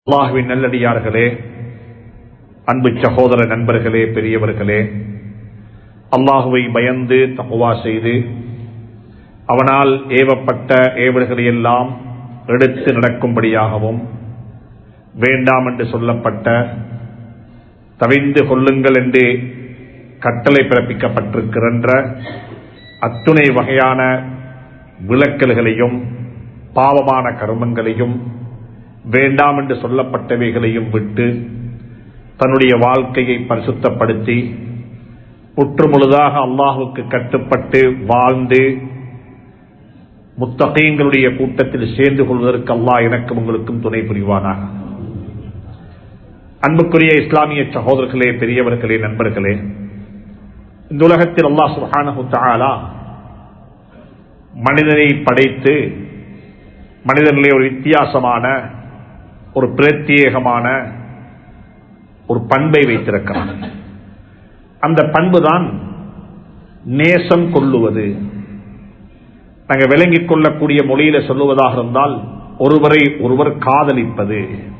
அல்லாஹுவின் நல்லடியார்களே அன்பு சகோதர நண்பர்களே பெரியவர்களே அல்லாஹுவை பயந்து தப்புவா செய்து அவனால் ஏவப்பட்ட ஏவல்களை எல்லாம் எடுத்து நடக்கும்படியாகவும் வேண்டாம் என்று சொல்லப்பட்ட தவிந்து கொள்ளுங்கள் என்று கட்டளை பிறப்பிக்கப்பட்டிருக்கின்ற அத்துணை வகையான விளக்கல்களையும் பாவமான கர்மங்களையும் வேண்டாம் என்று சொல்லப்பட்டவைகளையும் விட்டு தன்னுடைய வாழ்க்கையை பரிசுத்தப்படுத்தி முற்றுமுழுதாக அல்லாஹுக்கு கட்டுப்பட்டு வாழ்ந்து முத்தகையங்களுடைய கூட்டத்தில் சேர்ந்து கொள்வதற்கு அல்லாஹ் எனக்கும் உங்களுக்கும் துணை புரிவானாக அன்புக்குரிய இஸ்லாமிய சகோதரர்களே பெரியவர்களே நண்பர்களே இந்த உலகத்தில் அல்லாஹ் சுஹானஹு தஆலா மனிதனை படைத்து மனிதனிலே ஒரு வித்தியாசமான ஒரு பிரத்யேகமான ஒரு பண்பை வைத்திருக்கிறான் அந்த பண்பு தான் நேசம் கொள்ளுவது நாங்கள் விளங்கிக் கொள்ளக்கூடிய மொழியில சொல்லுவதாக இருந்தால் ஒருவரை ஒருவர் காதலிப்பது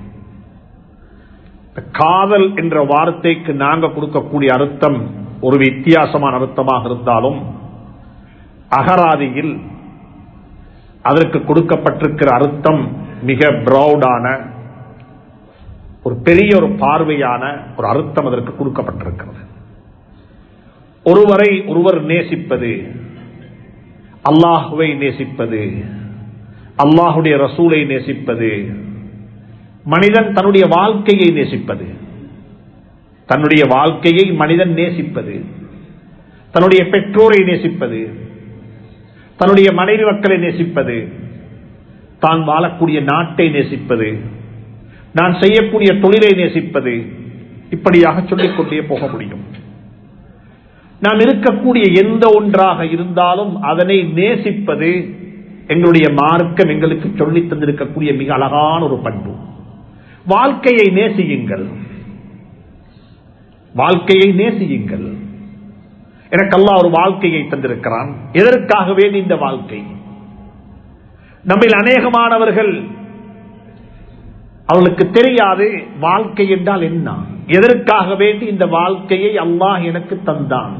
காதல் என்ற வார்த்தைக்கு நாங்க கொடுக்கக்கூடிய அர்த்தம் ஒரு வித்தியாசமான அர்த்தமாக இருந்தாலும் அகராதியில் அதற்கு கொடுக்கப்பட்டிருக்கிற அர்த்தம் மிக பிரௌடான ஒரு பெரிய ஒரு பார்வையான ஒரு அர்த்தம் அதற்கு கொடுக்கப்பட்டிருக்கிறது ஒருவரை ஒருவர் நேசிப்பது அல்லாஹுவை நேசிப்பது அல்லாஹுடைய ரசூலை நேசிப்பது மனிதன் தன்னுடைய வாழ்க்கையை நேசிப்பது தன்னுடைய வாழ்க்கையை மனிதன் நேசிப்பது தன்னுடைய பெற்றோரை நேசிப்பது தன்னுடைய மனைவி மக்களை நேசிப்பது தான் வாழக்கூடிய நாட்டை நேசிப்பது நான் செய்யக்கூடிய தொழிலை நேசிப்பது இப்படியாக சொல்லிக்கொண்டே போக முடியும் நாம் இருக்கக்கூடிய எந்த ஒன்றாக இருந்தாலும் அதனை நேசிப்பது எங்களுடைய மார்க்கம் எங்களுக்கு சொல்லித் தந்திருக்கக்கூடிய மிக அழகான ஒரு பண்பு வாழ்க்கையை நேசியுங்கள் வாழ்க்கையை நேசியுங்கள் எனக்கு அல்லா ஒரு வாழ்க்கையை தந்திருக்கிறான் எதற்காக வேண்டி இந்த வாழ்க்கை நம்மில் அநேகமானவர்கள் அவர்களுக்கு தெரியாது வாழ்க்கை என்றால் என்ன எதற்காக வேண்டி இந்த வாழ்க்கையை அல்லாஹ் எனக்கு தந்தான்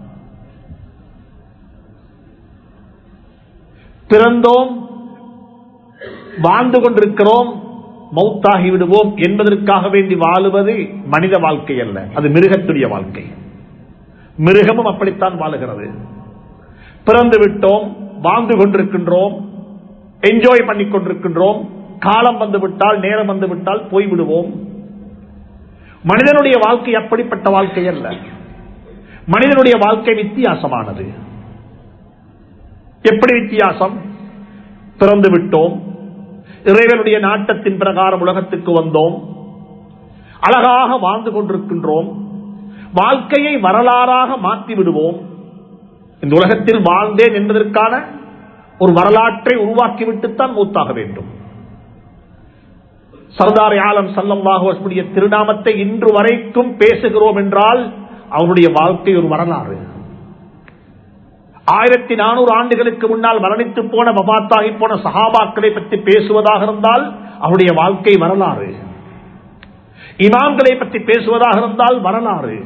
பிறந்தோம் வாழ்ந்து கொண்டிருக்கிறோம் மௌத்தாகி விடுவோம் என்பதற்காக வேண்டி வாழுவது மனித வாழ்க்கை அல்ல அது மிருகத்துடைய வாழ்க்கை மிருகமும் அப்படித்தான் வாழுகிறது பிறந்து விட்டோம் வாழ்ந்து கொண்டிருக்கின்றோம் என்ஜாய் பண்ணிக் கொண்டிருக்கின்றோம் காலம் வந்து விட்டால் நேரம் வந்து விட்டால் போய்விடுவோம் மனிதனுடைய வாழ்க்கை அப்படிப்பட்ட வாழ்க்கை அல்ல மனிதனுடைய வாழ்க்கை வித்தியாசமானது எப்படி வித்தியாசம் பிறந்து விட்டோம் இறைவனுடைய நாட்டத்தின் பிரகாரம் உலகத்துக்கு வந்தோம் அழகாக வாழ்ந்து கொண்டிருக்கின்றோம் வாழ்க்கையை வரலாறாக மாற்றி விடுவோம் இந்த உலகத்தில் வாழ்ந்தேன் என்பதற்கான ஒரு வரலாற்றை உருவாக்கிவிட்டுத்தான் மூத்தாக வேண்டும் சர்தார் ஆலம் சல்லம்வாஹுடைய திருநாமத்தை இன்று வரைக்கும் பேசுகிறோம் என்றால் அவருடைய வாழ்க்கை ஒரு வரலாறு ஆயிரத்தி நானூறு ஆண்டுகளுக்கு முன்னால் மரணித்து போன மபாத்தாகி போன சஹாபாக்களை பற்றி பேசுவதாக இருந்தால் அவருடைய வாழ்க்கை வரலாறு இமாம்களை பற்றி பேசுவதாக இருந்தால் வரலாறு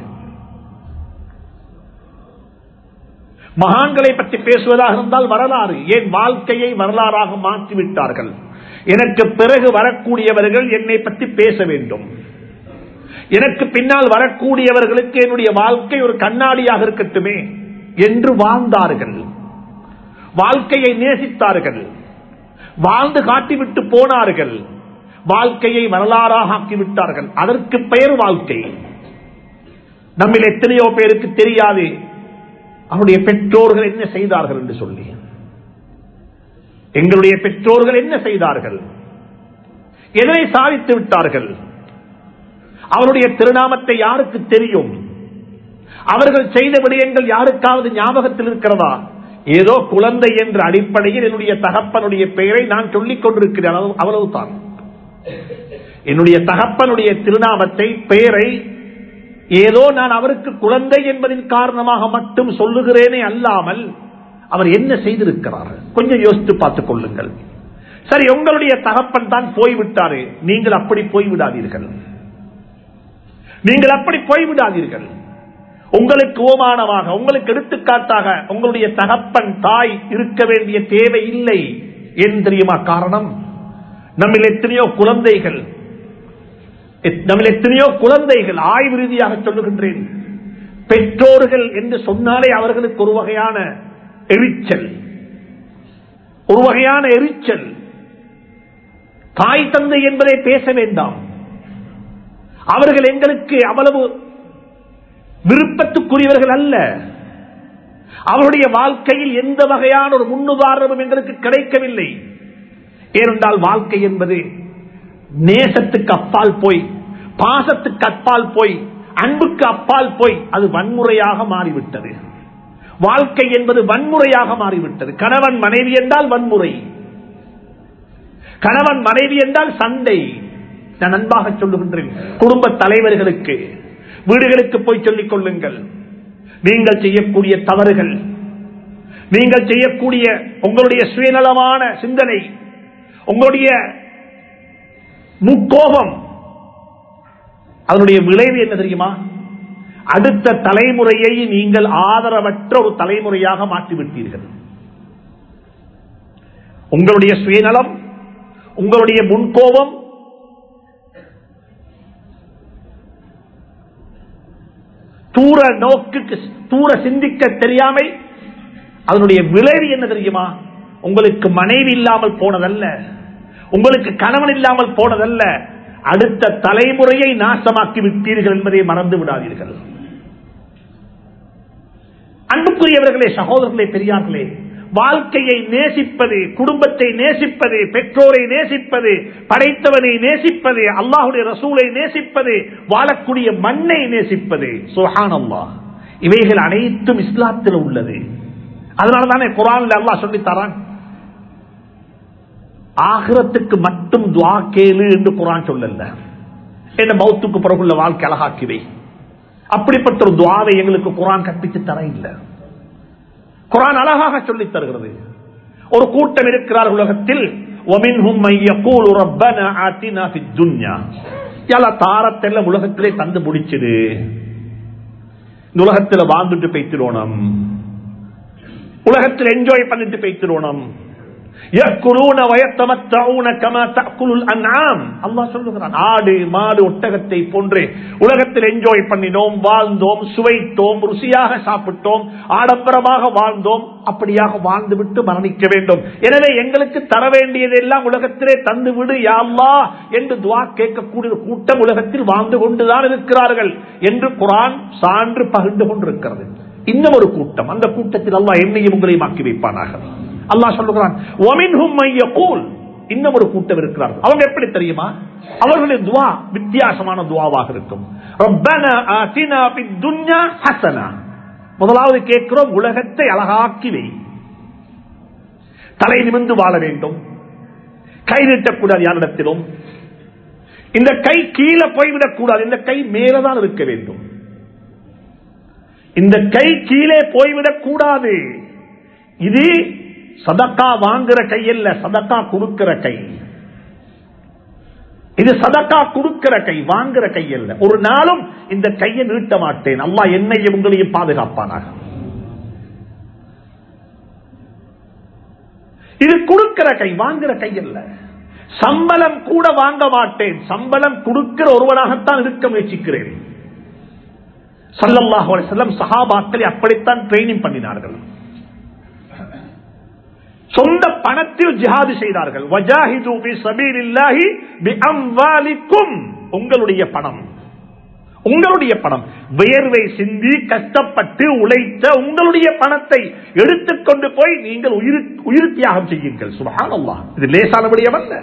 மகான்களை பற்றி பேசுவதாக இருந்தால் வரலாறு ஏன் வாழ்க்கையை வரலாறாக மாற்றிவிட்டார்கள் எனக்கு பிறகு வரக்கூடியவர்கள் என்னை பற்றி பேச வேண்டும் எனக்கு பின்னால் வரக்கூடியவர்களுக்கு என்னுடைய வாழ்க்கை ஒரு கண்ணாடியாக இருக்கட்டுமே என்று வாழ்ந்தார்கள் வாழ்க்கையை நேசித்தார்கள் வாழ்ந்து காட்டிவிட்டு போனார்கள் வாழ்க்கையை வரலாறாக ஆக்கிவிட்டார்கள் அதற்கு பெயர் வாழ்க்கை நம்மில் எத்தனையோ பேருக்கு தெரியாது அவருடைய பெற்றோர்கள் என்ன செய்தார்கள் என்று சொல்லி எங்களுடைய பெற்றோர்கள் என்ன செய்தார்கள் எதனை சாதித்து விட்டார்கள் அவருடைய திருநாமத்தை யாருக்கு தெரியும் அவர்கள் செய்த விடயங்கள் யாருக்காவது ஞாபகத்தில் இருக்கிறதா ஏதோ குழந்தை என்ற அடிப்படையில் என்னுடைய தகப்பனுடைய பெயரை நான் சொல்லிக் கொண்டிருக்கிறேன் அவ்வளவுதான் என்னுடைய தகப்பனுடைய திருநாமத்தை பெயரை ஏதோ நான் அவருக்கு குழந்தை என்பதின் காரணமாக மட்டும் சொல்லுகிறேனே அல்லாமல் அவர் என்ன செய்திருக்கிறார் கொஞ்சம் யோசித்து பார்த்துக் கொள்ளுங்கள் சரி உங்களுடைய தகப்பன் தான் போய்விட்டாரு நீங்கள் அப்படி போய்விடாதீர்கள் நீங்கள் அப்படி போய்விடாதீர்கள் உங்களுக்கு ஓமானமாக உங்களுக்கு எடுத்துக்காட்டாக உங்களுடைய தகப்பன் தாய் இருக்க வேண்டிய தேவை இல்லை ஏன் தெரியுமா காரணம் நம்மில் எத்தனையோ குழந்தைகள் நம்மில் எத்தனையோ குழந்தைகள் ஆய்வு ரீதியாக சொல்லுகின்றேன் பெற்றோர்கள் என்று சொன்னாலே அவர்களுக்கு ஒரு வகையான எரிச்சல் ஒரு வகையான எரிச்சல் தாய் தந்தை என்பதை பேச வேண்டாம் அவர்கள் எங்களுக்கு அவ்வளவு விருப்பத்துக்குரியவர்கள் அல்ல அவருடைய வாழ்க்கையில் எந்த வகையான ஒரு முன்னுதாரணமும் எங்களுக்கு கிடைக்கவில்லை ஏனென்றால் வாழ்க்கை என்பது நேசத்துக்கு அப்பால் போய் பாசத்துக்கு அப்பால் போய் அன்புக்கு அப்பால் போய் அது வன்முறையாக மாறிவிட்டது வாழ்க்கை என்பது வன்முறையாக மாறிவிட்டது கணவன் மனைவி என்றால் வன்முறை கணவன் மனைவி என்றால் சண்டை நான் அன்பாக சொல்லுகின்றேன் குடும்ப தலைவர்களுக்கு வீடுகளுக்கு போய் சொல்லிக் கொள்ளுங்கள் நீங்கள் செய்யக்கூடிய தவறுகள் நீங்கள் செய்யக்கூடிய உங்களுடைய சுயநலமான சிந்தனை உங்களுடைய முக்கோபம் அதனுடைய விளைவு என்ன தெரியுமா அடுத்த தலைமுறையை நீங்கள் ஆதரவற்ற ஒரு தலைமுறையாக மாற்றிவிட்டீர்கள் உங்களுடைய சுயநலம் உங்களுடைய முன்கோபம் தூர நோக்குக்கு தூர சிந்திக்க தெரியாமை அதனுடைய விளைவு என்ன தெரியுமா உங்களுக்கு மனைவி இல்லாமல் போனதல்ல உங்களுக்கு கணவன் இல்லாமல் போனதல்ல அடுத்த தலைமுறையை நாசமாக்கி விட்டீர்கள் என்பதை மறந்து விடாதீர்கள் அன்புக்குரியவர்களே சகோதரர்களே பெரியார்களே வாழ்க்கையை நேசிப்பது குடும்பத்தை நேசிப்பது பெற்றோரை நேசிப்பது படைத்தவனை நேசிப்பது அல்லாஹுடைய ரசூலை நேசிப்பது வாழக்கூடிய மண்ணை நேசிப்பது சுஹான் அல்லா இவைகள் அனைத்தும் இஸ்லாத்தில் உள்ளது அதனால தானே குரான் அல்லாஹ் சொல்லி தரான் ஆகிரத்துக்கு மட்டும் துவா கேளு என்று குரான் சொல்லல என்ன மௌத்துக்கு பிறகுள்ள வாழ்க்கை அழகாக்கிவை அப்படிப்பட்ட ஒரு துவாவை எங்களுக்கு குரான் கற்பித்து தர இல்லை குரான் அழகாக சொல்லித் தருகிறது ஒரு கூட்டம் இருக்கிறார் உலகத்தில் தாரத்தெல்லாம் உலகத்திலே தந்து முடிச்சது இந்த உலகத்தில் வாழ்ந்துட்டு பேய்த்திரோணும் உலகத்தில் என்ஜாய் பண்ணிட்டு பேய்த்திரோணும் ஆடு மாடு ஒட்டகத்தை போன்று உலகத்தில் என்ஜாய் பண்ணினோம் வாழ்ந்தோம் சுவைத்தோம் ருசியாக சாப்பிட்டோம் ஆடம்பரமாக வாழ்ந்தோம் அப்படியாக வாழ்ந்துவிட்டு மரணிக்க வேண்டும் எனவே எங்களுக்கு தர வேண்டியதெல்லாம் உலகத்திலே தந்து விடு யாழ்லா என்று துவா கேட்கக்கூடிய கூட்டம் உலகத்தில் வாழ்ந்து கொண்டுதான் இருக்கிறார்கள் என்று குரான் சான்று பகிர்ந்து கொண்டிருக்கிறது இன்னும் ஒரு கூட்டம் அந்த கூட்டத்தில் அல்லா என்னையும் உங்களையும் ஆக்கி வைப்பானாக அல்லாஹ் சொல்லுகிறான் இன்னும் ஒரு கூட்டம் இருக்கிறார்கள் அவங்க எப்படி தெரியுமா அவர்களுடைய துவா வித்தியாசமான துவாவாக இருக்கும் முதலாவது கேட்கிறோம் உலகத்தை அழகாக்கி வை தலை நிமிந்து வாழ வேண்டும் கை நீட்டக்கூடாது யாரிடத்திலும் இந்த கை கீழே போய்விடக் கூடாது இந்த கை மேலதான் இருக்க வேண்டும் இந்த கை கீழே போய்விடக் கூடாது இது சதக்கா வாங்குற கை அல்ல சதக்கா கொடுக்கிற கை இது சதக்கா கொடுக்கிற கை வாங்குற கை அல்ல ஒரு நாளும் இந்த கையை நீட்ட மாட்டேன் அல்லா என்னையும் உங்களையும் பாதுகாப்பானாக இது கொடுக்கிற கை வாங்குற கை அல்ல சம்பளம் கூட வாங்க மாட்டேன் சம்பளம் கொடுக்கிற ஒருவனாகத்தான் இருக்க முயற்சிக்கிறேன் சல்லல்லாஹு செல்லம் சஹாபாக்களை அப்படித்தான் ட்ரைனிங் பண்ணினார்கள் சொந்த பணத்தில் ஜிஹாது செய்தார்கள் உங்களுடைய பணம் உங்களுடைய பணம் வியர்வை சிந்தி கஷ்டப்பட்டு உழைத்த உங்களுடைய பணத்தை எடுத்துக்கொண்டு போய் நீங்கள் உயிர் தியாகம் செய்யுங்கள் சுபகானல்லா இது லேசானபடியவல்ல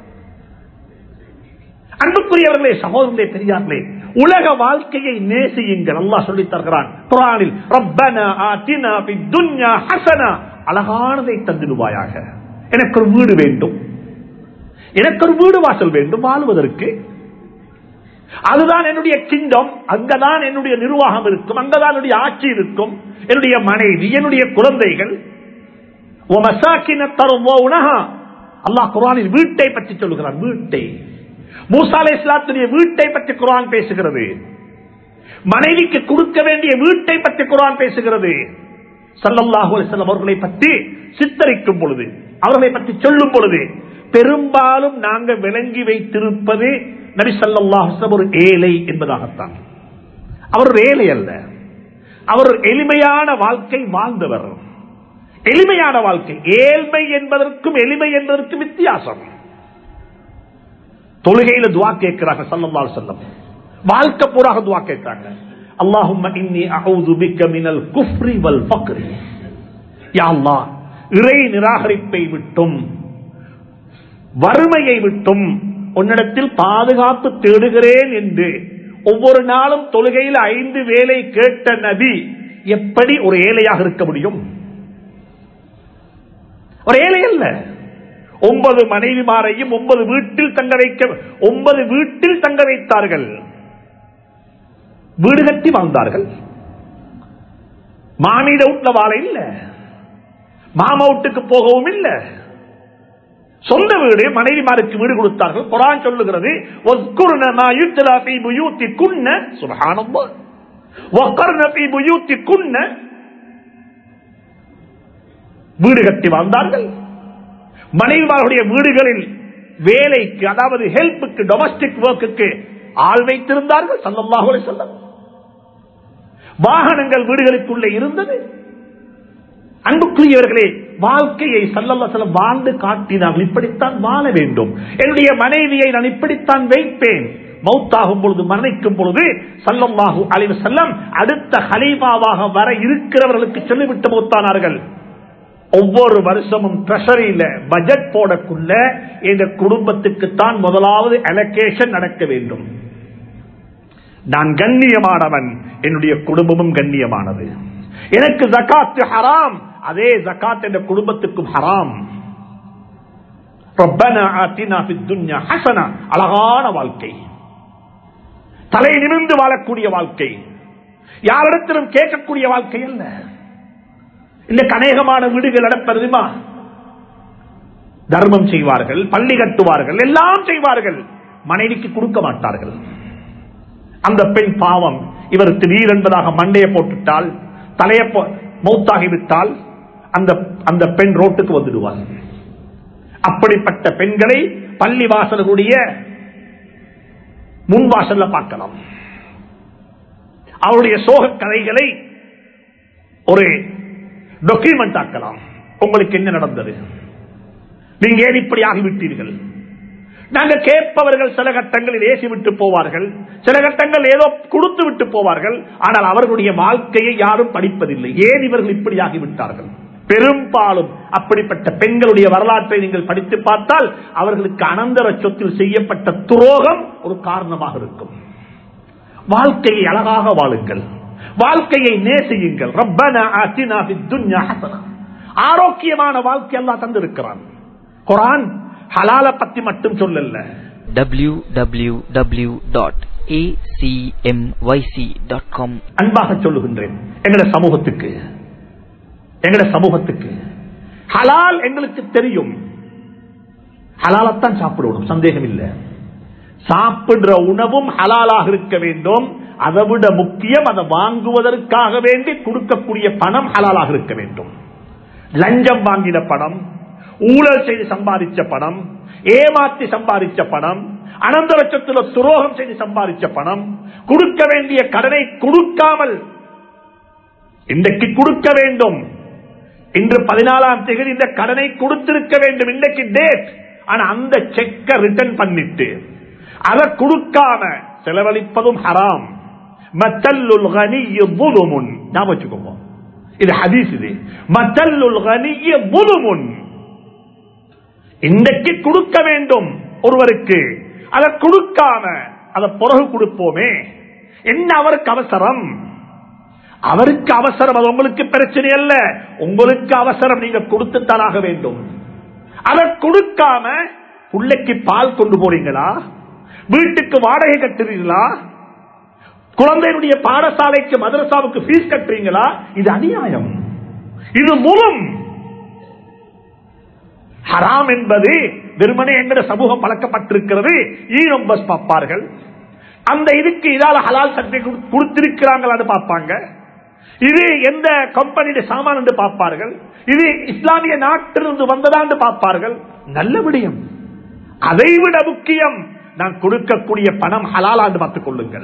அன்புக்குரியவர்களே சகோதரர்களே பெரியார்களே உலக வாழ்க்கையை நேசியுங்கள் அல்லாஹ் சொல்லித் தருகிறான் குரானில் ரப்பனா ஆத்தினா துன்யா ஹசனா அழகானதை தந்துடுவாயாக எனக்கு ஒரு வீடு வேண்டும் எனக்கு ஒரு வீடு வாசல் வேண்டும் வாழ்வதற்கு அதுதான் என்னுடைய கிங்டம் அங்கதான் என்னுடைய நிர்வாகம் இருக்கும் அங்கதான் என்னுடைய ஆட்சி இருக்கும் என்னுடைய மனைவி என்னுடைய குழந்தைகள் தரும் உனகா அல்லாஹ் குரானில் வீட்டை பற்றி சொல்லுகிறான் வீட்டை மூசாலை இஸ்லாத்துடைய வீட்டை பற்றி குரான் பேசுகிறது மனைவிக்கு கொடுக்க வேண்டிய வீட்டை பற்றி குரான் பேசுகிறது சல்லல்லாஹு அலிஸ்லாம் அவர்களை பற்றி சித்தரிக்கும் பொழுது அவர்களை பற்றி சொல்லும் பொழுது பெரும்பாலும் நாங்கள் விளங்கி வைத்திருப்பது நபி சல்லாஹ் ஒரு ஏழை என்பதாகத்தான் அவர் ஒரு ஏழை அல்ல அவர் எளிமையான வாழ்க்கை வாழ்ந்தவர் எளிமையான வாழ்க்கை ஏழ்மை என்பதற்கும் எளிமை என்பதற்கும் வித்தியாசம் தொழுகையில துவா கேட்கிறாங்க சல்லல்லா செல்லம் வாழ்க்கை பூராக துவா கேட்கிறாங்க அல்லாஹும் இன்னி அவுது பிக்க மினல் குஃப்ரி வல் ஃபக்ரி யா அல்லாஹ் இறை நிராகரிப்பை விட்டும் வறுமையை விட்டும் உன்னிடத்தில் பாதுகாப்பு தேடுகிறேன் என்று ஒவ்வொரு நாளும் தொழுகையில் ஐந்து வேலை கேட்ட நபி எப்படி ஒரு ஏழையாக இருக்க முடியும் ஒரு ஏழை அல்ல ஒன்பது மனைவிமாரையும் ஒன்பது வீட்டில் தங்க வைக்க ஒன்பது வீட்டில் தங்க வைத்தார்கள் வீடு கட்டி வாழ்ந்தார்கள் மாமியிட வீட்டுல வாழ இல்ல மாமா வீட்டுக்கு போகவும் இல்லை சொந்த வீடு மனைவிமாருக்கு வீடு கொடுத்தார்கள் குரான் சொல்லுகிறது வீடு கட்டி வாழ்ந்தார்கள் மனைவிமாருடைய வீடுகளில் வேலைக்கு அதாவது ஹெல்ப்புக்கு டொமஸ்டிக் ஒர்க்குக்கு ஆள் வைத்திருந்தார்கள் சல்லல்லாஹு சொல்லம் வாகனங்கள் வீடுகளுக்குள்ளே இருந்தது அன்புக்குரியவர்களே வாழ்க்கையை சல்லல்ல வாழ்ந்து காட்டினார்கள் இப்படித்தான் வாழ வேண்டும் என்னுடைய மனைவியை நான் இப்படித்தான் வைப்பேன் மௌத்தாகும் பொழுது மரணிக்கும் பொழுது சல்லம்மாஹு அலைவு செல்லம் அடுத்த ஹலீமாவாக வர இருக்கிறவர்களுக்கு சொல்லிவிட்டு மௌத்தானார்கள் ஒவ்வொரு வருஷமும் ட்ரெஷரியில பட்ஜெட் போடக்குள்ள எங்க குடும்பத்துக்குத்தான் முதலாவது அலோகேஷன் நடக்க வேண்டும் நான் கண்ணியமானவன் என்னுடைய குடும்பமும் கண்ணியமானது எனக்கு ஜக்காத்து ஹராம் அதே ஜக்காத் என்ற குடும்பத்துக்கும் ஹராம் அழகான வாழ்க்கை தலை நிமிர்ந்து வாழக்கூடிய வாழ்க்கை யாரிடத்திலும் கேட்கக்கூடிய வாழ்க்கை அல்ல இந்த கனேகமான வீடுகள் நடப்பதுமா தர்மம் செய்வார்கள் பள்ளி கட்டுவார்கள் எல்லாம் செய்வார்கள் மனைவிக்கு கொடுக்க மாட்டார்கள் அந்த பெண் பாவம் இவர் திடீர் என்பதாக மண்டையை போட்டுட்டால் தலைய மௌத்தாகிவிட்டால் அந்த அந்த பெண் ரோட்டுக்கு வந்துடுவார் அப்படிப்பட்ட பெண்களை பள்ளி வாசலுடைய முன் வாசல்ல பார்க்கலாம் அவருடைய சோக கதைகளை ஒரு டாக்குமெண்ட் ஆக்கலாம் உங்களுக்கு என்ன நடந்தது நீங்க ஏன் இப்படி ஆகிவிட்டீர்கள் நாங்க கேட்பவர்கள் சில கட்டங்களில் ஏசி விட்டு போவார்கள் சில கட்டங்கள் ஏதோ கொடுத்து விட்டு போவார்கள் ஆனால் அவர்களுடைய வாழ்க்கையை யாரும் படிப்பதில்லை ஏன் இவர்கள் இப்படி ஆகிவிட்டார்கள் பெரும்பாலும் அப்படிப்பட்ட பெண்களுடைய வரலாற்றை நீங்கள் படித்து பார்த்தால் அவர்களுக்கு அனந்தர சொத்தில் செய்யப்பட்ட துரோகம் ஒரு காரணமாக இருக்கும் வாழ்க்கையை அழகாக வாழுங்கள் வாழ்க்கையை நேசியுங்கள் ரப்பனா ஆத்தினா ஃபித் துன்யா ஹஸனா ஆரோக்கியமான வாழ்க்கை எல்லாம் தந்திருக்கிறான் குரான் ஹலால பத்தி மட்டும் சொல்லல www.acmyc.com அன்பாக சொல்லுகின்றேன் எங்கட சமூகத்துக்கு எங்கட சமூகத்துக்கு ஹலால் எங்களுக்கு தெரியும் ஹலாலத்தான் சாப்பிடணும் சந்தேகம் இல்லை சாப்பிடுற உணவும் ஹலாலாக இருக்க வேண்டும் அதை விட முக்கியம் அதை வாங்குவதற்காக வேண்டி கொடுக்கக்கூடிய பணம் ஹலாலாக இருக்க வேண்டும் லஞ்சம் வாங்கின பணம் ஊழல் செய்து சம்பாதிச்ச பணம் ஏமாற்றி சம்பாதிச்ச பணம் அனந்த லட்சத்தில் துரோகம் செய்து சம்பாதிச்ச பணம் கொடுக்க வேண்டிய கடனை கொடுக்காமல் இன்றைக்கு கொடுக்க வேண்டும் இன்று பதினாலாம் தேதி இந்த கடனை கொடுத்திருக்க வேண்டும் இன்றைக்கு டேட் ஆனா அந்த செக்க ரிட்டர்ன் பண்ணிட்டு அதை கொடுக்காம செலவழிப்பதும் ஹராம் மத்தல்லுல் கனிய புதுமுன் ஞாபகம் வச்சுக்கோங்க இது ஹதீஸ் இது மத்தல்லுல் கனிய புதுமுன் இன்றைக்கு கொடுக்க வேண்டும் ஒருவருக்கு அதை கொடுக்காம அதை பிறகு கொடுப்போமே என்ன அவருக்கு அவசரம் அவருக்கு அவசரம் அது உங்களுக்கு பிரச்சனை அல்ல உங்களுக்கு அவசரம் நீங்க கொடுத்துத்தானாக வேண்டும் அதை கொடுக்காம பிள்ளைக்கு பால் கொண்டு போறீங்களா வீட்டுக்கு வாடகை கட்டுறீங்களா குழந்தையினுடைய பாடசாலைக்கு மதரசாவுக்கு ஃபீஸ் கட்டுறீங்களா இது அநியாயம் இது மூலம் ஹராம் என்பது வெறுமனே எங்கட சமூகம் பழக்கப்பட்டிருக்கிறது ஈரம் பஸ் பார்ப்பார்கள் அந்த இதுக்கு இதால ஹலால் சட்டை கொடுத்திருக்கிறாங்களான்னு பார்ப்பாங்க இது எந்த கம்பெனியுடைய சாமான் என்று பார்ப்பார்கள் இது இஸ்லாமிய நாட்டிலிருந்து வந்ததான்னு பார்ப்பார்கள் நல்ல விடயம் அதைவிட முக்கியம் நான் கொடுக்கக்கூடிய பணம் ஹலாலாண்டு பார்த்துக் கொள்ளுங்கள்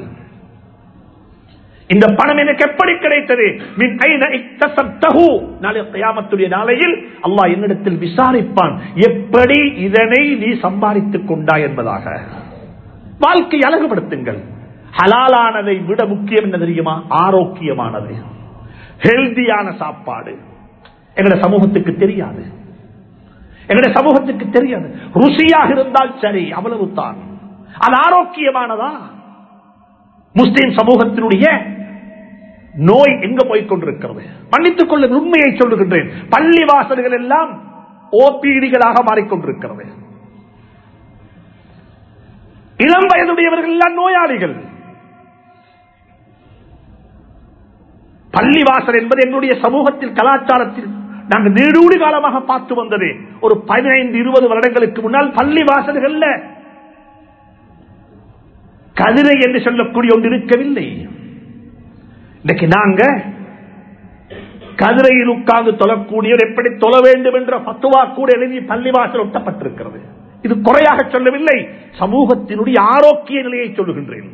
இந்த பணம் எனக்கு எப்படி கிடைத்தது மின் ஐன இக்தசப்தஹு நாளை கியாமத்துடைய நாளையில் அல்லாஹ் என்னிடத்தில் விசாரிப்பான் எப்படி இதனை நீ சம்பாதித்துக் கொண்டாய் என்பதாக வாழ்க்கை அழகுபடுத்துங்கள் ஹலாலானதை விட முக்கியம் என்ன தெரியுமா ஆரோக்கியமானது ஹெல்தியான சாப்பாடு எங்களுடைய சமூகத்துக்கு தெரியாது எங்களுடைய சமூகத்துக்கு தெரியாது ருசியாக இருந்தால் சரி அவ்வளவு தான் அது ஆரோக்கியமானதா முஸ்லிம் சமூகத்தினுடைய நோய் எங்க போய் கொண்டிருக்கிறது மன்னித்துக் கொள்ள உண்மையை சொல்லுகின்றேன் பள்ளி வாசல்கள் எல்லாம் ஓபிடிகளாக மாறிக்கொண்டிருக்கிறது இளம் வயதுடையவர்கள் எல்லாம் நோயாளிகள் பள்ளிவாசல் என்பது எங்களுடைய சமூகத்தில் கலாச்சாரத்தில் நாங்கள் நீடூடி காலமாக பார்த்து வந்தது ஒரு பதினைந்து இருபது வருடங்களுக்கு முன்னால் பள்ளி வாசல்கள்ல கதிரை என்று சொல்லக்கூடிய ஒன்று இருக்கவில்லை இன்னைக்கு நாங்க கதிரையில் உட்கார்ந்து தொழக்கூடியவர் எப்படி தொழ வேண்டும் என்ற பத்துவா கூட எழுதி பள்ளிவாசல் ஒட்டப்பட்டிருக்கிறது இது குறையாக சொல்லவில்லை சமூகத்தினுடைய ஆரோக்கிய நிலையை சொல்லுகின்றேன்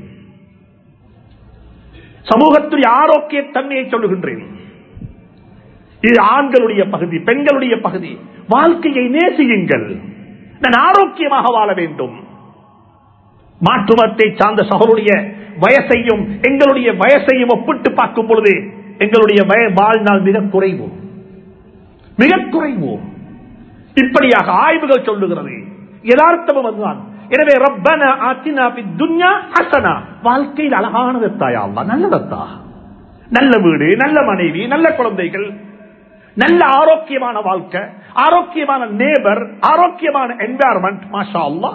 சமூகத்துடைய ஆரோக்கிய தன்மையை சொல்லுகின்றேன் இது ஆண்களுடைய பகுதி பெண்களுடைய பகுதி வாழ்க்கையை நேசியுங்கள் நான் ஆரோக்கியமாக வாழ வேண்டும் மாற்றுமத்தை சார்ந்த சகோருடைய வயசையும் எங்களுடைய வயசையும் ஒப்பிட்டு பார்க்கும் பொழுது எங்களுடைய வாழ்நாள் மிக குறைவு மிக குறைவு இப்படியாக ஆய்வுகள் சொல்லுகிறது யதார்த்தமும் அதுதான் எனவே ரப்பன ஆத்தினா துன்யா ஹசனா வாழ்க்கையில் அழகானது தாயா நல்லதத்தா நல்ல வீடு நல்ல மனைவி நல்ல குழந்தைகள் நல்ல ஆரோக்கியமான வாழ்க்கை ஆரோக்கியமான நேபர் ஆரோக்கியமான என்வாரன்மெண்ட் மாஷா அல்லா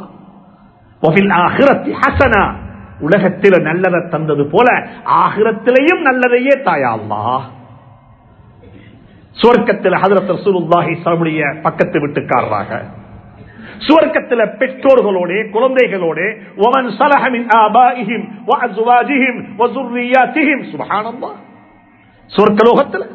ஹசனா உலகத்தில் நல்லதை தந்தது போல ஆகிரத்திலையும் நல்லதையே தாயா அல்லா சுவர்க்கத்தில் ஹதரத் ரசூலுல்லாஹி சலமுடைய பக்கத்து வீட்டுக்காரராக சுவர்க்கத்தில் பெற்றோர்களோட குழந்தைகளோட ஒமன் சலஹமின் ஆபாயிஹிம் வஅஸ்வாஜிஹிம் வஸுர்ரியாத்திஹிம் சுப்ஹானல்லாஹ் சுவர்க்கலோகத்தில்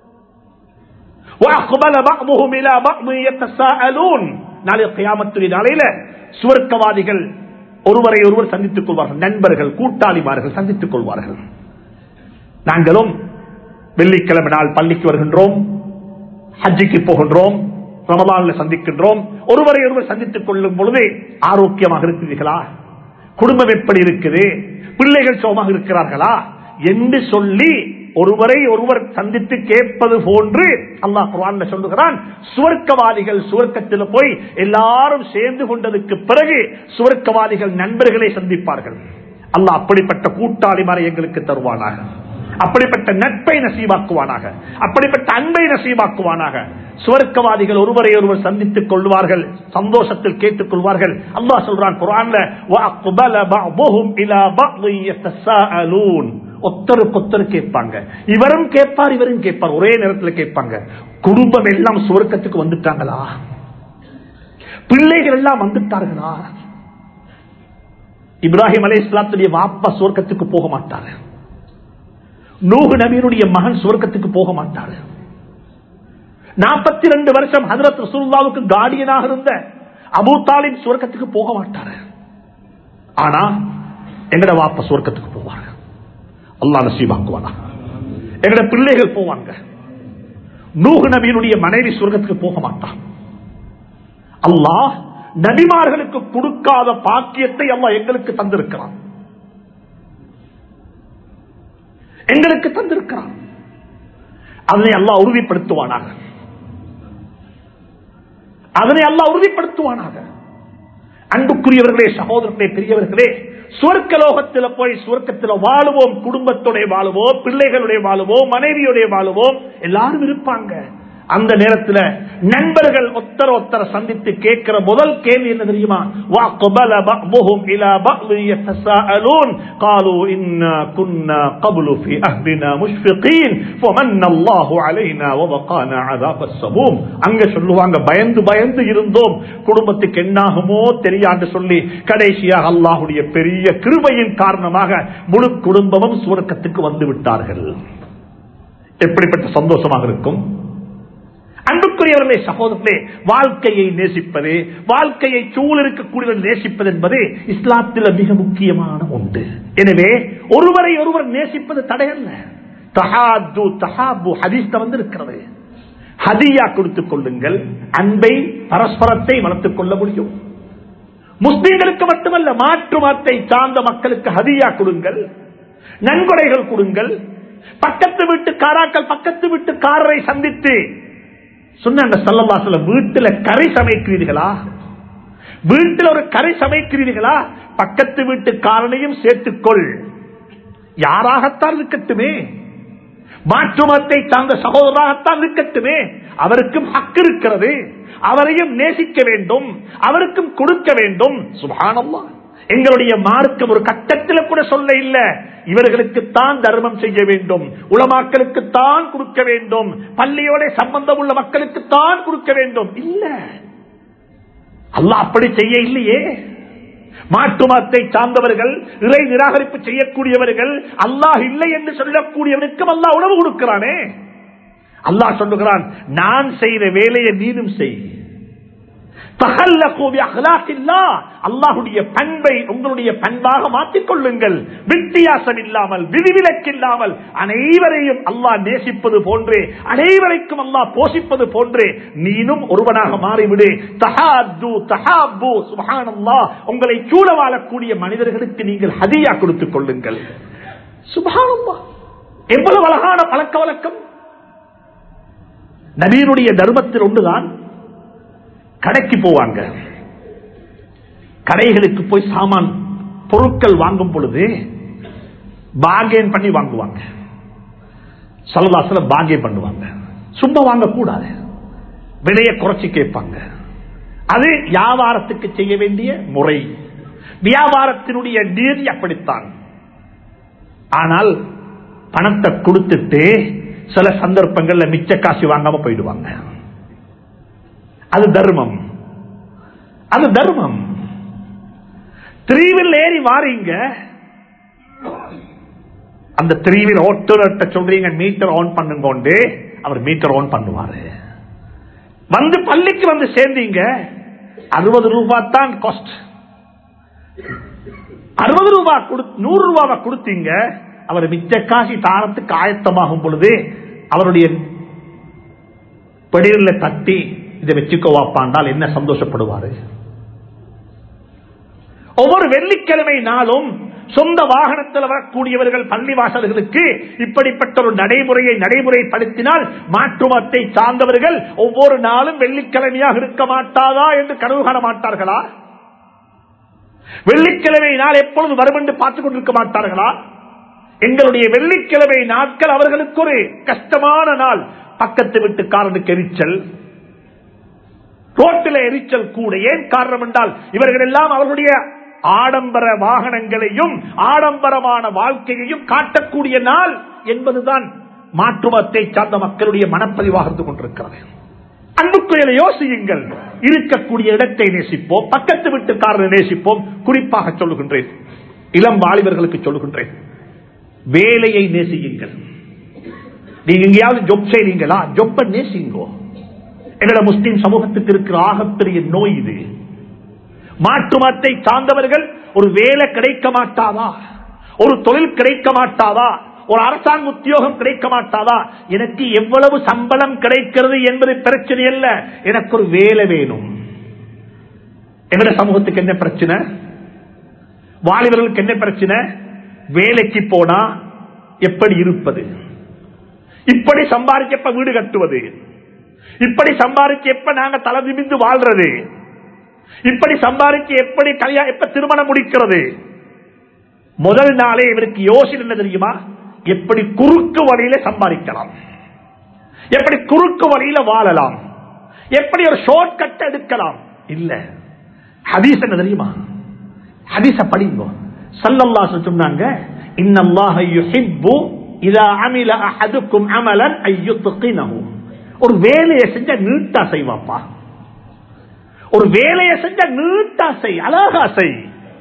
وأقبل بعضهم إلى بعض يتساءلون நாளை கியாமத்துடைய நாளையில சுவர்க்கவாதிகள் ஒருவரை ஒருவர் சந்தித்துக் கொள்வார்கள் நண்பர்கள் கூட்டாளிமார்கள் சந்தித்துக் கொள்வார்கள் நாங்களும் வெள்ளிக்கிழமை நாள் பள்ளிக்கு வருகின்றோம் ஹஜ்ஜிக்கு போகின்றோம் ரமலான்ல சந்திக்கின்றோம் ஒருவரை ஒருவர் சந்தித்துக் கொள்ளும் பொழுது ஆரோக்கியமாக இருக்கிறீர்களா குடும்பம் எப்படி இருக்குது பிள்ளைகள் சோமாக இருக்கிறார்களா என்று சொல்லி ஒருவரை ஒருவர் சந்தித்து கேட்பது போன்று அல்லாஹ் குரான்ல சொல்லுகிறான் சுவர்க்கவாதிகள் சுவர்க்கத்தில் போய் எல்லாரும் சேர்ந்து கொண்டதுக்கு பிறகு சுவர்க்கவாதிகள் நண்பர்களை சந்திப்பார்கள் அல்லாஹ் அப்படிப்பட்ட கூட்டாளிமாரை எங்களுக்கு தருவானாக அப்படிப்பட்ட நட்பை நசீவாக்குவானாக அப்படிப்பட்ட அன்பை நசீவாக்குவானாக சுவர்க்கவாதிகள் ஒருவரை ஒருவர் சந்தித்துக் கொள்வார்கள் சந்தோஷத்தில் கேட்டுக் கொள்வார்கள் அல்லாஹ் சொல்றான் குரான்ல ஒத்தருக்கு ஒத்தரு கேட்பாங்க இவரும் கேட்பார் இவரும் கேட்பார் ஒரே நேரத்தில் கேட்பாங்க குடும்பம் எல்லாம் சுவர்க்கத்துக்கு வந்துட்டாங்களா பிள்ளைகள் எல்லாம் வந்துட்டார்களா இப்ராஹிம் அலை இஸ்லாத்துடைய வாப்பா சுவர்க்கத்துக்கு போக மாட்டாரு நூகு நபியினுடைய மகன் சுவர்க்கத்துக்கு போக மாட்டாரு நாற்பத்தி ரெண்டு வருஷம் ஹதரத் ரசூல்லாவுக்கு கார்டியனாக இருந்த அபு தாலிப் சுவர்க்கத்துக்கு போக மாட்டாரு ஆனா எங்கட வாப்ப சுவர்க்கத்துக்கு போவாங்க அல்லா நசீபாக்குவானா எங்கட பிள்ளைகள் போவாங்க நூகு நபியினுடைய மனைவி சுவர்க்கத்துக்கு போக மாட்டான் அல்லாஹ் நபிமார்களுக்கு கொடுக்காத பாக்கியத்தை அல்லா எங்களுக்கு தந்திருக்கிறான் எங்களுக்கு தந்திருக்கிறான் அதனை அல்லாஹ் உறுதிப்படுத்துவானாக அதனை அல்லாஹ் உறுதிப்படுத்துவானாக அன்புக்குரியவர்களே சகோதரர்களே பெரியவர்களே சுவர்க்க லோகத்தில் போய் சுவர்க்கத்தில் வாழுவோம் குடும்பத்துடைய வாழுவோம் பிள்ளைகளுடைய வாழுவோம் மனைவியுடைய வாழுவோம் எல்லாரும் இருப்பாங்க அந்த நேரத்தில் நண்பர்கள் ஒத்தர ஒத்தர சந்தித்து கேட்கிற முதல் கேள்வி என்ன தெரியுமா وَأَقْبَلَ بَعْضُهُمْ إِلَى بَعْضٍ يَتَسَاءَلُونَ قَالُوا إِنَّا كُنَّا قَبْلُ فِي أَهْلِنَا مُشْفِقِينَ فَمَنَّ اللَّهُ عَلَيْنَا وَوَقَانَا عَذَابَ السَّمُومِ அங்க சொல்லுவாங்க பயந்து பயந்து இருந்தோம் குடும்பத்துக்கு என்னாகுமோ தெரியாது சொல்லி கடைசியாக அல்லாஹ்வுடைய பெரிய கிருபையின் காரணமாக முழு குடும்பமும் சுவர்க்கத்துக்கு வந்து விட்டார்கள் எப்படிப்பட்ட சந்தோஷமாக இருக்கும் அன்புக்குரியவர்களே சகோதரர்களே வாழ்க்கையை நேசிப்பது வாழ்க்கையை சூழல் இருக்கக்கூடியவர்கள் நேசிப்பது என்பது இஸ்லாத்தில் மிக முக்கியமான ஒன்று எனவே ஒருவரை ஒருவர் நேசிப்பது தடையல்ல தஹாது தஹாபு ஹதீஸ்ல வந்து இருக்கிறது ஹதியா கொடுத்துக் கொள்ளுங்கள் அன்பை பரஸ்பரத்தை வளர்த்துக் கொள்ள முடியும் முஸ்லிம்களுக்கு மட்டுமல்ல மாற்று மதத்தை சார்ந்த மக்களுக்கு ஹதியா கொடுங்கள் நன்கொடைகள் கொடுங்கள் பக்கத்து வீட்டுக்காராக்கள் பக்கத்து வீட்டுக்காரரை சந்தித்து சொன்னாங்க சல்லவாசல வீட்டுல கரை சமைக்கிறீர்களா வீட்டில் ஒரு கரை சமைக்கிறீர்களா பக்கத்து வீட்டுக்காரனையும் சேர்த்துக்கொள் யாராகத்தான் இருக்கட்டுமே மாற்றுமத்தை சார்ந்த சகோதராகத்தான் இருக்கட்டுமே அவருக்கும் ஹக்கு இருக்கிறது அவரையும் நேசிக்க வேண்டும் அவருக்கும் கொடுக்க வேண்டும் சுபானம்மா எங்களுடைய மார்க்கம் ஒரு கட்டத்தில் கூட சொல்ல இல்ல இவர்களுக்குத்தான் தர்மம் செய்ய வேண்டும் உலமாக்களுக்குத்தான் கொடுக்க வேண்டும் பள்ளியோட சம்பந்தம் உள்ள மக்களுக்குத்தான் கொடுக்க வேண்டும் இல்ல அல்லாஹ் அப்படி செய்ய இல்லையே மாட்டு மதத்தை சார்ந்தவர்கள் இறை நிராகரிப்பு செய்யக்கூடியவர்கள் அல்லாஹ் இல்லை என்று சொல்லக்கூடியவனுக்கும் அல்லாஹ் உணவு கொடுக்கிறானே அல்லாஹ் சொல்லுகிறான் நான் செய்த வேலையை நீனும் செய் அல்லாஹுடைய பண்பை உங்களுடைய பண்பாக மாற்றிக் கொள்ளுங்கள் வித்தியாசம் இல்லாமல் விதிவிலக்கு இல்லாமல் அனைவரையும் அல்லாஹ் நேசிப்பது போன்றே அனைவரைக்கும் அல்லாஹ் போஷிப்பது போன்றே நீனும் ஒருவனாக மாறிவிடு தஹாது தஹாபு சுபஹானல்லா உங்களை சூழ வாழக்கூடிய மனிதர்களுக்கு நீங்கள் ஹதியா கொடுத்துக் கொள்ளுங்கள் சுபஹானல்லா எவ்வளவு அழகான பழக்க வழக்கம் நபீனுடைய தர்மத்தில் ஒன்றுதான் கடைக்கு போவாங்க கடைகளுக்கு போய் சாமான் பொருட்கள் வாங்கும் பொழுது பாகேன் பண்ணி வாங்குவாங்க சலதாசில பாகே பண்ணுவாங்க சும்மா வாங்கக்கூடாது விலையை குறைச்சி கேட்பாங்க அது வியாபாரத்துக்கு செய்ய வேண்டிய முறை வியாபாரத்தினுடைய நீதி அப்படித்தான் ஆனால் பணத்தை கொடுத்துட்டு சில சந்தர்ப்பங்கள்ல மிச்ச காசு வாங்காம போயிடுவாங்க அது தர்மம் அது தர்மம் த்ரீவில் ஏறி வாரீங்க அந்த த்ரீவில் ஓட்டுநர்கிட்ட சொல்றீங்க மீட்டர் ஆன் பண்ணுங்கோண்டு அவர் மீட்டர் ஆன் பண்ணுவாரு வந்து பள்ளிக்கு வந்து சேர்ந்தீங்க அறுபது ரூபாய் தான் காஸ்ட் அறுபது ரூபாய் நூறு ரூபாவை கொடுத்தீங்க அவர் மிச்ச காசி தாரத்துக்கு ஆயத்தமாகும் பொழுது அவருடைய படியில தட்டி இதை வச்சுக்கோ வாப்பாண்டால் என்ன சந்தோஷப்படுவாரு ஒவ்வொரு வெள்ளிக்கிழமை நாளும் சொந்த வாகனத்தில் வரக்கூடியவர்கள் பள்ளி வாசல்களுக்கு இப்படிப்பட்ட ஒரு நடைமுறையை நடைமுறைப்படுத்தினால் மாற்றுமத்தை சார்ந்தவர்கள் ஒவ்வொரு நாளும் வெள்ளிக்கிழமையாக இருக்க மாட்டாதா என்று கனவு காண மாட்டார்களா வெள்ளிக்கிழமை நாள் எப்பொழுது வரும் என்று பார்த்துக் கொண்டிருக்க மாட்டார்களா எங்களுடைய வெள்ளிக்கிழமை நாட்கள் அவர்களுக்கு ஒரு கஷ்டமான நாள் பக்கத்து வீட்டுக்காரனுக்கு எரிச்சல் ரோட்டில் எரிச்சல் கூட ஏன் காரணம் என்றால் இவர்கள் எல்லாம் அவர்களுடைய ஆடம்பர வாகனங்களையும் ஆடம்பரமான வாழ்க்கையையும் காட்டக்கூடிய நாள் என்பதுதான் மாற்றுமத்தை சார்ந்த மக்களுடைய மனப்பதிவாக இருந்து கொண்டிருக்கிறது அன்புக்குரிய யோசியுங்கள் இருக்கக்கூடிய இடத்தை நேசிப்போம் பக்கத்து வீட்டுக்காரரை நேசிப்போம் குறிப்பாக சொல்லுகின்றேன் இளம் வாலிபர்களுக்கு சொல்லுகின்றேன் வேலையை நேசியுங்கள் நீங்க எங்கேயாவது ஜொப் செய்றீங்களா ஜொப்ப நேசிங்கோ எங்களோட முஸ்லிம் சமூகத்துக்கு இருக்கிற ஆகப்பெரிய நோய் இது மாற்று மத்தை சார்ந்தவர்கள் ஒரு வேலை கிடைக்க மாட்டாதா ஒரு தொழில் கிடைக்க மாட்டாதா ஒரு அரசாங்க உத்தியோகம் கிடைக்க மாட்டாதா எனக்கு எவ்வளவு சம்பளம் கிடைக்கிறது என்பது பிரச்சனை அல்ல எனக்கு ஒரு வேலை வேணும் எங்கட சமூகத்துக்கு என்ன பிரச்சனை வாலிபர்களுக்கு என்ன பிரச்சனை வேலைக்கு போனா எப்படி இருப்பது இப்படி சம்பாதிக்க வீடு கட்டுவது இப்படி சம்பாதிச்சு எப்ப நாங்க தலை நிமிந்து வாழ்றது இப்படி சம்பாதிச்சு எப்படி கல்யாணம் எப்ப திருமணம் முடிக்கிறது முதல் நாளே இவருக்கு யோசனை என்ன தெரியுமா எப்படி குறுக்கு வழியில சம்பாதிக்கலாம் எப்படி குறுக்கு வழியில வாழலாம் எப்படி ஒரு ஷார்ட் கட் எடுக்கலாம் இல்ல ஹதீஸ் என்ன தெரியுமா ஹதீஸ படிங்க சல்லல்லாஹு சொன்னாங்க இன்னல்லாஹ யுஹிப்பு இதா அமில அஹதுக்கும் அமலன் ஐயுத்கினஹு ஒரு வேலையை செஞ்ச நீட்டா செய்வாப்பா ஒரு வேலையை செஞ்ச நீட்டா செய் அழகா செய்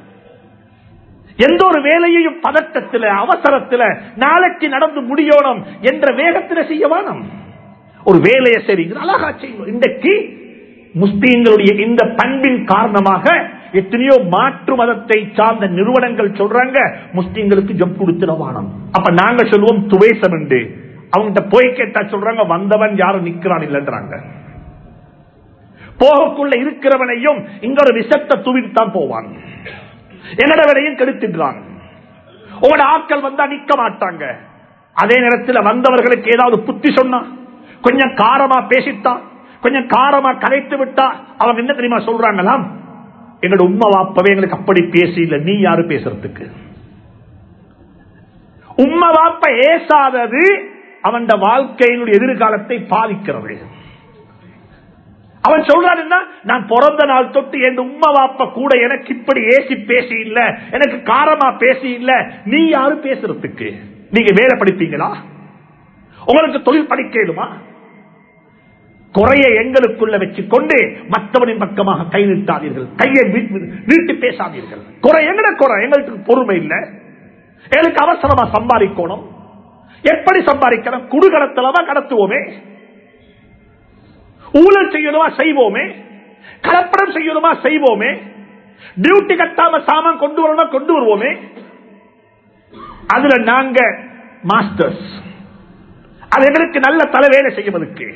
எந்த ஒரு வேலையையும் பதட்டத்தில் அவசரத்தில் நாளைக்கு நடந்து முடியணும் என்ற வேகத்தில் செய்ய வேணும் ஒரு வேலையை செய்யுங்க அழகா செய்யும் இன்றைக்கு முஸ்லீம்களுடைய இந்த பண்பின் காரணமாக எத்தனையோ மாற்று மதத்தை சார்ந்த நிறுவனங்கள் சொல்றாங்க முஸ்லீம்களுக்கு ஜப் கொடுத்துடவானம் அப்ப நாங்க சொல்லுவோம் துவேசம் என்று அவங்ககிட்ட போய் கேட்டா சொல்றாங்க வந்தவன் யாரும் நிக்கிறான் இல்லைன்றாங்க போகக்குள்ள இருக்கிறவனையும் இங்க ஒரு விஷத்தை தூவிட்டு போவான் என்னடவனையும் கெடுத்துடுறான் உங்களோட ஆட்கள் வந்தா நிக்க மாட்டாங்க அதே நேரத்தில் வந்தவர்களுக்கு ஏதாவது புத்தி சொன்னா கொஞ்சம் காரமா பேசித்தான் கொஞ்சம் காரமா கலைத்து விட்டா அவங்க என்ன தெரியுமா சொல்றாங்களாம் எங்களோட உண்மை வாப்பவே எங்களுக்கு அப்படி பேசி இல்ல நீ யாரு பேசுறதுக்கு உண்மை வாப்ப ஏசாதது அவன் வாழ்க்கையினுடைய எதிர்காலத்தை பாதிக்கிறது அவன் சொல்றான் என்ன நான் பிறந்த நாள் தொட்டு என் உண்மை வாப்ப கூட எனக்கு இப்படி ஏசி பேசி இல்ல எனக்கு காரமா பேசி இல்ல நீ யாரு பேசுறதுக்கு நீங்க வேலை படிப்பீங்களா உங்களுக்கு தொழில் படிக்கலுமா குறைய எங்களுக்குள்ள வச்சு கொண்டு மற்றவனின் பக்கமாக கை நீட்டாதீர்கள் கையை நீட்டி பேசாதீர்கள் குறை எங்கட குறை எங்களுக்கு பொறுமை இல்லை எங்களுக்கு அவசரமா சம்பாதிக்கணும் எப்படி சம்பாதிக்கணும் குடுகலத்திலவா கடத்துவோமே ஊழல் செய்யணுமா செய்வோமே கலப்படம் செய்யணுமா செய்வோமே டியூட்டி கட்டாம சாமான் கொண்டு வரணுமா கொண்டு வருவோமே அதுல நாங்க மாஸ்டர்ஸ் அது எங்களுக்கு நல்ல தலை வேலை செய்வதற்கு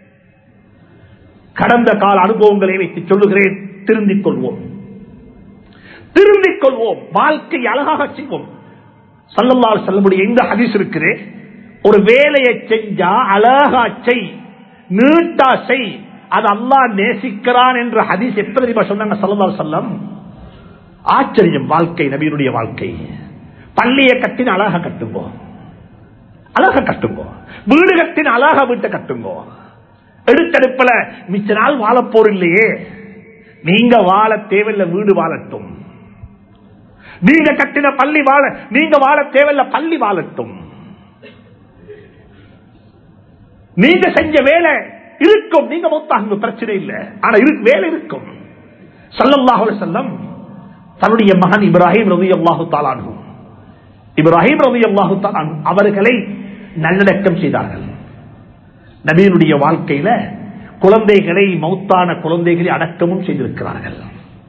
கடந்த கால அனுபவங்களை வைத்து சொல்லுகிறேன் திருந்திக் கொள்வோம் திருந்திக் கொள்வோம் வாழ்க்கை அழகாக செய்வோம் சல்லல்லால் செல்லமுடைய இந்த ஹதீஸ் இருக்கிறேன் ஒரு வேலையை செஞ்சா அழகா செய் நீட்டா செய் அது அல்லா நேசிக்கிறான் என்ற ஹதீஸ் எப்ப தெரியுமா சொன்னாங்க சல்லல்லால் செல்லம் ஆச்சரியம் வாழ்க்கை நபியினுடைய வாழ்க்கை பள்ளியை கட்டின அழகா கட்டுங்கோ அழகா கட்டுங்கோ வீடு கட்டின அழகா வீட்டை கட்டுங்கோ எடுத்தெடுப்பல மிச்ச நாள் வாழ போர் இல்லையே நீங்க வாழ தேவையில்லை வீடு வாழட்டும் நீங்க கட்டின பள்ளி வாழ நீங்க வாழ தேவையில்லை பள்ளி வாழட்டும் நீங்க செஞ்ச வேலை இருக்கும் நீங்க மொத்தாங்க பிரச்சனை இல்லை ஆனா இருக்கு வேலை இருக்கும் சல்லல்லாஹு செல்லம் தன்னுடைய மகன் இப்ராஹிம் ரவி அல்லாஹு தாலானு இப்ராஹிம் ரவி அல்லாஹு தாலானு அவர்களை நல்லடக்கம் செய்தார்கள் நபியினுடைய வாழ்க்கையில குழந்தைகளை மௌத்தான குழந்தைகளை அடக்கமும் செய்திருக்கிறார்கள்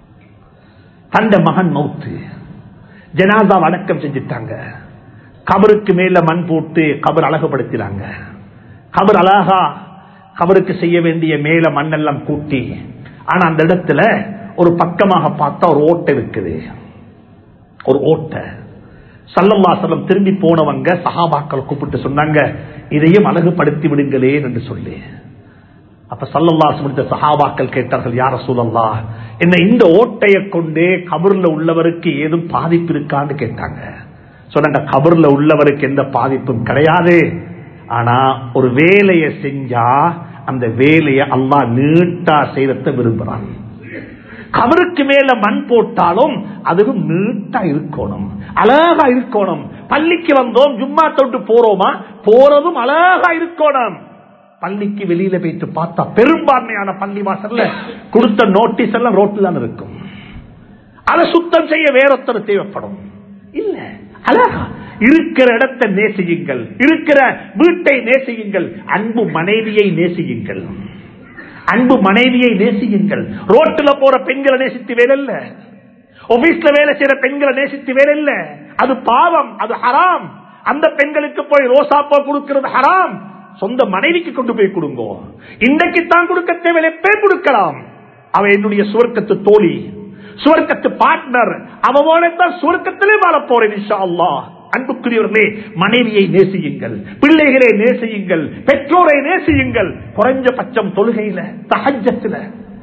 தந்த மகன் மௌத்து ஜனாதா அடக்கம் செஞ்சிட்டாங்க கபருக்கு மேல மண் போட்டு கபர் அழகுபடுத்தினாங்க கபர் அழகா கபருக்கு செய்ய வேண்டிய மேல மண்ணெல்லாம் கூட்டி ஆனா அந்த இடத்துல ஒரு பக்கமாக பார்த்தா ஒரு ஓட்டை இருக்குது ஒரு ஓட்டை சல்லம்மாசலம் திரும்பி போனவங்க சகாபாக்கள் கூப்பிட்டு சொன்னாங்க இதையும் அழகுபடுத்தி விடுங்களேன் என்று சொல்லி அப்ப சல்லல்லாஸ் முடித்த சகாபாக்கள் கேட்டார்கள் யார சூழல்லா என்ன இந்த ஓட்டையை கொண்டு கபர்ல உள்ளவருக்கு ஏதும் பாதிப்பு இருக்கான்னு கேட்டாங்க சொன்னாங்க கபர்ல உள்ளவருக்கு எந்த பாதிப்பும் கிடையாது ஆனா ஒரு வேலையை செஞ்சா அந்த வேலையை அல்லா நீட்டா செய்யறத விரும்புறான் கபருக்கு மேல மண் போட்டாலும் அதுவும் நீட்டா இருக்கணும் அழகா இருக்கணும் பள்ளிக்கு வந்தோம் ஜும்மா தொட்டு போறோமா போறதும் அழகா இருக்கணும் பள்ளிக்கு வெளியில போயிட்டு பார்த்தா பெரும்பான்மையான பள்ளி வாசல்ல கொடுத்த நோட்டீஸ் எல்லாம் ரோட்டில் தான் இருக்கும் அதை சுத்தம் செய்ய வேறொத்தர் தேவைப்படும் இல்ல அழகா இருக்கிற இடத்தை நேசியுங்கள் இருக்கிற வீட்டை நேசியுங்கள் அன்பு மனைவியை நேசியுங்கள் அன்பு மனைவியை நேசியுங்கள் ரோட்டில் போற பெண்களை நேசித்து வேலைல்ல ஆபீஸ்ல வேலை செய்யற பெண்களை நேசித்து வேலைல்ல அது பாவம் அது ஹராம் அந்த பெண்களுக்கு போய் ரோசாப்பா கொடுக்கிறது ஹராம் சொந்த மனைவிக்கு கொண்டு போய் கொடுங்க இன்றைக்கு தான் கொடுக்க தேவையில்லை எப்பே கொடுக்கலாம் அவ என்னுடைய சுவர்க்கத்து தோழி சுவர்க்கத்து பார்ட்னர் அவனோடத்தான் சுவர்க்கத்திலே வாழ போறேன் இன்ஷா அல்லாஹ் அன்புக்குரியவர்களே மனைவியை நேசியுங்கள் பிள்ளைகளை நேசியுங்கள் பெற்றோரை நேசியுங்கள் குறைஞ்சபட்சம் தொழுகையில தகஜத்துல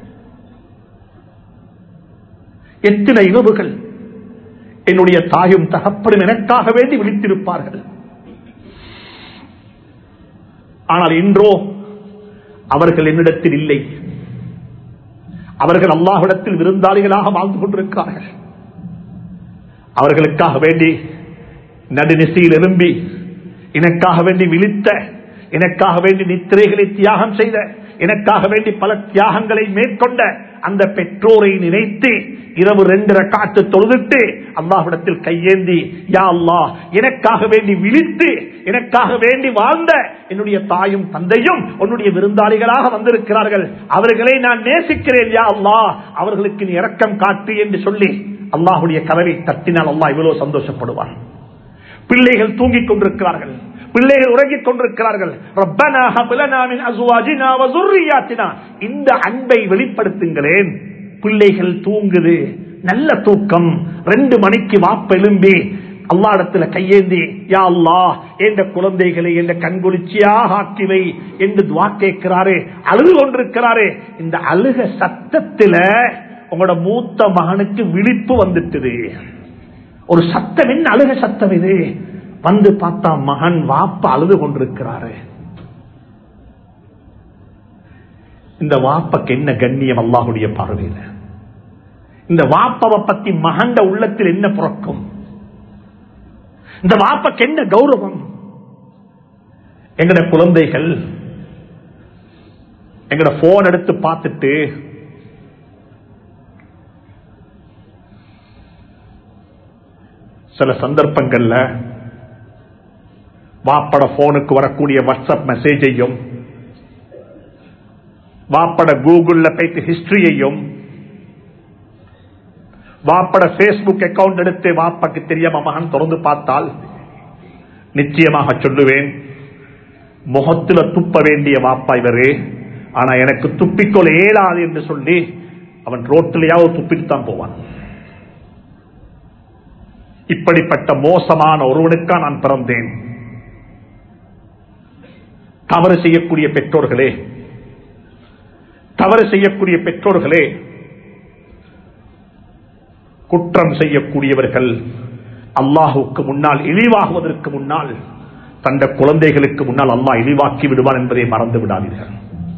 எத்தனை இரவுகள் என்னுடைய தாயும் தகப்படும் எனக்காக வேண்டி விழித்திருப்பார்கள் ஆனால் இன்றோ அவர்கள் என்னிடத்தில் இல்லை அவர்கள் அல்லாஹ்விடத்தில் விருந்தாளிகளாக வாழ்ந்து கொண்டிருக்கிறார்கள் அவர்களுக்காக வேண்டி நடுநிசையில் எழும்பி எனக்காக வேண்டி விழித்த எனக்காக வேண்டி நித்திரைகளை தியாகம் செய்த எனக்காக வேண்டி பல தியாகங்களை மேற்கொண்ட அந்த பெற்றோரை நினைத்து இரவு ரெண்டு ரக்காத்து தொழுதுட்டு அல்லாஹ்விடத்தில் கையேந்தி யா அல்லாஹ் எனக்காக வேண்டி விழித்து எனக்காக வேண்டி வாழ்ந்த என்னுடைய தாயும் தந்தையும் உன்னுடைய விருந்தாளிகளாக வந்திருக்கிறார்கள் அவர்களை நான் நேசிக்கிறேன் யா அல்லாஹ் அவர்களுக்கு நீ இரக்கம் காட்டு என்று சொல்லி அல்லாஹுடைய கதவை தட்டினால் அல்லாஹ் இவ்வளவு சந்தோஷப்படுவார் பிள்ளைகள் தூங்கிக் கொண்டிருக்கிறார்கள் பிள்ளைகள் உறங்கிக் கொண்டிருக்கிறார்கள் ரப்பனா ஹப் லனா மின் அஸ்வாஜினா வ ذُرِّيَّاتِنَا இந்த அன்பை வெளிப்படுத்துங்களேன் பிள்ளைகள் தூங்குது நல்ல தூக்கம் ரெண்டு மணிக்கு வாப்ப எழும்பி அல்லாடத்துல கையேந்தி யா அல்லாஹ் என்ற குழந்தைகளை என்ற கண்குளிர்ச்சியாக ஆக்கிவை என்று துவா கேட்கிறாரு அழுது கொண்டிருக்கிறாரு இந்த அழுக சத்தத்துல உங்களோட மூத்த மகனுக்கு விழிப்பு வந்துட்டுது ஒரு சத்தம் என்ன அழுக சத்தம் இது வந்து பார்த்தா மகன் வாப்ப அழுது கொண்டிருக்கிறாரு இந்த வாப்பக்கு என்ன கண்ணியம் அல்லாஹுடைய பார்வையில இந்த வாப்பவை பத்தி மகண்ட உள்ளத்தில் என்ன புறக்கும் இந்த வாப்பக்கு என்ன கௌரவம் எங்கட குழந்தைகள் எங்கட போன் எடுத்து பார்த்துட்டு சில சந்தர்ப்பங்கள்ல வாப்பட போனுக்கு வரக்கூடிய வாட்ஸ்அப் மெசேஜையும் வாப்பட கூகுள்ல போயிட்டு ஹிஸ்டரியையும் வாப்பட பேஸ்புக் அக்கவுண்ட் எடுத்து வாப்பாக்கு தெரியாம மகன் திறந்து பார்த்தால் நிச்சயமாக சொல்லுவேன் முகத்துல துப்ப வேண்டிய வாப்பா இவரு ஆனா எனக்கு துப்பிக்கொள்ள இயலாது என்று சொல்லி அவன் ரோட்டிலேயாவது துப்பிட்டு தான் போவான் இப்படிப்பட்ட மோசமான ஒருவனுக்கா நான் பிறந்தேன் தவறு செய்யக்கூடிய பெற்றோர்களே தவறு செய்யக்கூடிய பெற்றோர்களே குற்றம் செய்யக்கூடியவர்கள் அல்லாஹுக்கு முன்னால் இழிவாகுவதற்கு முன்னால் தந்த குழந்தைகளுக்கு முன்னால் அல்லாஹ் இழிவாக்கி விடுவான் என்பதை மறந்து விடாதீர்கள்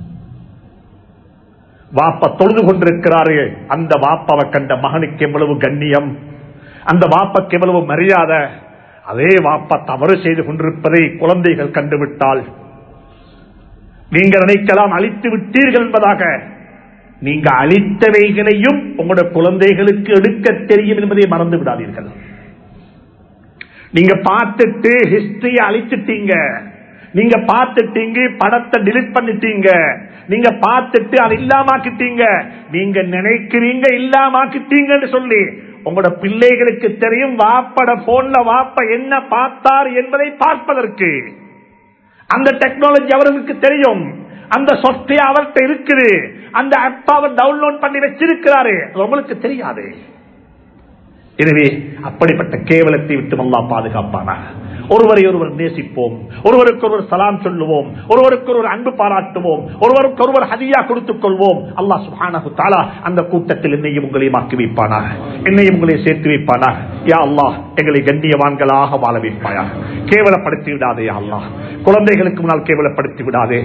வாப்ப தொழுது கொண்டிருக்கிறாரே அந்த வாப்பாவை கண்ட மகனுக்கு எவ்வளவு கண்ணியம் அந்த வாப்பக்கு எவ்வளவு மரியாதை அதே வாப்பா தவறு செய்து கொண்டிருப்பதை குழந்தைகள் கண்டுவிட்டால் நீங்க நினைக்கலாம் அழித்து விட்டீர்கள் என்பதாக நீங்க அழித்தவைகளையும் உங்களோட குழந்தைகளுக்கு எடுக்க தெரியும் என்பதை மறந்து விடாதீர்கள் நீங்க பார்த்துட்டு ஹிஸ்டரிய அழிச்சிட்டீங்க நீங்க பார்த்துட்டீங்க படத்தை டிலிட் பண்ணிட்டீங்க நீங்க பார்த்துட்டு அதை இல்லாமாக்கிட்டீங்க நீங்க நினைக்கிறீங்க இல்லாமாக்கிட்டீங்கன்னு சொல்லி உங்களோட பிள்ளைகளுக்கு தெரியும் வாப்பட போன்ல வாப்ப என்ன பார்த்தார் என்பதை பார்ப்பதற்கு அந்த டெக்னாலஜி அவர்களுக்கு தெரியும் அந்த சாஃப்ட்வேர் அவர்கிட்ட இருக்குது அந்த ஆப் அவர் டவுன்லோட் பண்ணி வச்சிருக்கிறாரு அது உங்களுக்கு தெரியாது எனவே அப்படிப்பட்ட கேவலத்தை விட்டு அல்லா பாதுகாப்பானா ஒருவரை ஒருவர் நேசிப்போம் ஒருவருக்கு ஒருவர் சலாம் சொல்லுவோம் ஒருவருக்கு ஒருவர் அன்பு பாராட்டுவோம் ஒருவருக்கு ஒருவர் ஹதியா கொடுத்துக் கொள்வோம் அல்லாஹ் சுஹானஹு தாலா அந்த கூட்டத்தில் என்னையும் உங்களையும் ஆக்கி வைப்பானா என்னையும் உங்களை சேர்த்து வைப்பானா யா அல்லாஹ் எங்களை கண்ணியவான்களாக வாழ வைப்பாயா கேவலப்படுத்தி விடாதே யா அல்லாஹ் குழந்தைகளுக்கு முன்னால் கேவலப்படுத்தி விடாதே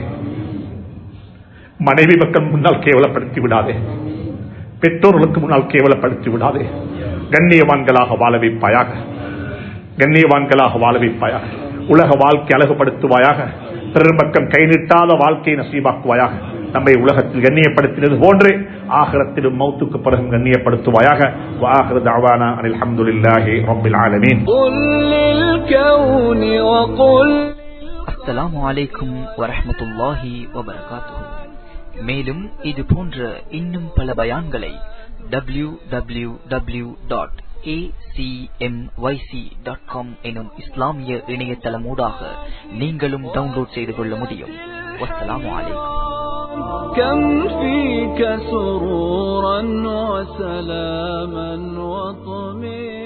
மனைவி மக்கள் முன்னால் கேவலப்படுத்தி விடாதே பெற்றோர்களுக்கு முன்னால் கேவலப்படுத்தி விடாதே கண்ணியவான்களாக வாழ வைப்பாயாக கண்ணியவான்களாக வாழ வைப்பாயாக உலக வாழ்க்கை அழகுபடுத்துவாயாக பெருமக்கம் கை நீட்டாத வாழ்க்கையை நசீபாக்குவாயாக நம்மை உலகத்தில் கண்ணியப்படுத்தினது போன்று ஆகரத்திலும் மௌத்துக்கு பிறகு கண்ணியப்படுத்துவாயாக வாஹிர தாவானா அனில் அஹமதுல்லாஹி ரப்பில் ஆலமீன் قل للكون وقل அஸ்ஸலாமு அலைக்கும் வரஹ்மத்துல்லாஹி வபரகாத்துஹு மேலும் இது போன்ற இன்னும் பல பயான்களை W W W dot dot com எனும் இஸ்லாமிய இணையதளமூடாக நீங்களும் டவுன்லோட் செய்து கொள்ள முடியும் வஸ்ஸலாமு அலைக்கும் كم فيك سرورا وسلاما وطمئنا